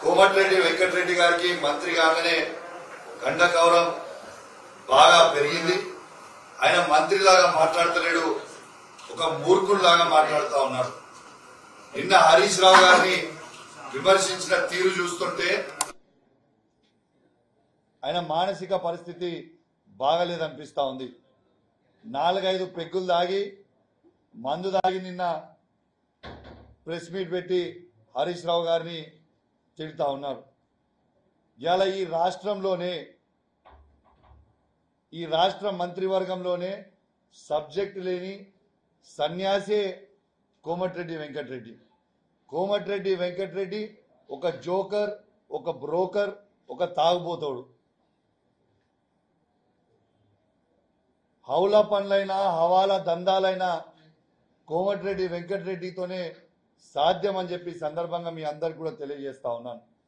కోమటిరెడ్డి వెంకటరెడ్డి గారికి మంత్రి కాగానే గండ గౌరవం బాగా పెరిగింది ఆయన మంత్రిలాగా మాట్లాడతలేడు ఒక మూర్ఖుల్లాగా మాట్లాడుతా ఉన్నాడు నిన్న హరీష్ రావు గారిని విమర్శించిన తీరు చూస్తుంటే ఆయన మానసిక పరిస్థితి బాగలేదనిపిస్తా ఉంది నాలుగైదు పెగ్గులు దాగి మందు దాగి నిన్న ప్రెస్ మీట్ పెట్టి హరీష్ రావు గారిని తిడుతా ఉన్నారు ఇవాళ ఈ రాష్ట్రంలోనే ఈ రాష్ట్ర మంత్రివర్గంలోనే సబ్జెక్ట్ లేని సన్యాసే కోమటిరెడ్డి వెంకటరెడ్డి కోమటిరెడ్డి వెంకటరెడ్డి ఒక జోకర్ ఒక బ్రోకర్ ఒక తాగుబోతోడు హౌలా పనులైనా హవాలా దందాలైనా కోమటిరెడ్డి వెంకటరెడ్డితోనే సాధ్యం అని చెప్పి ఈ సందర్భంగా మీ అందరికి కూడా తెలియజేస్తా ఉన్నాను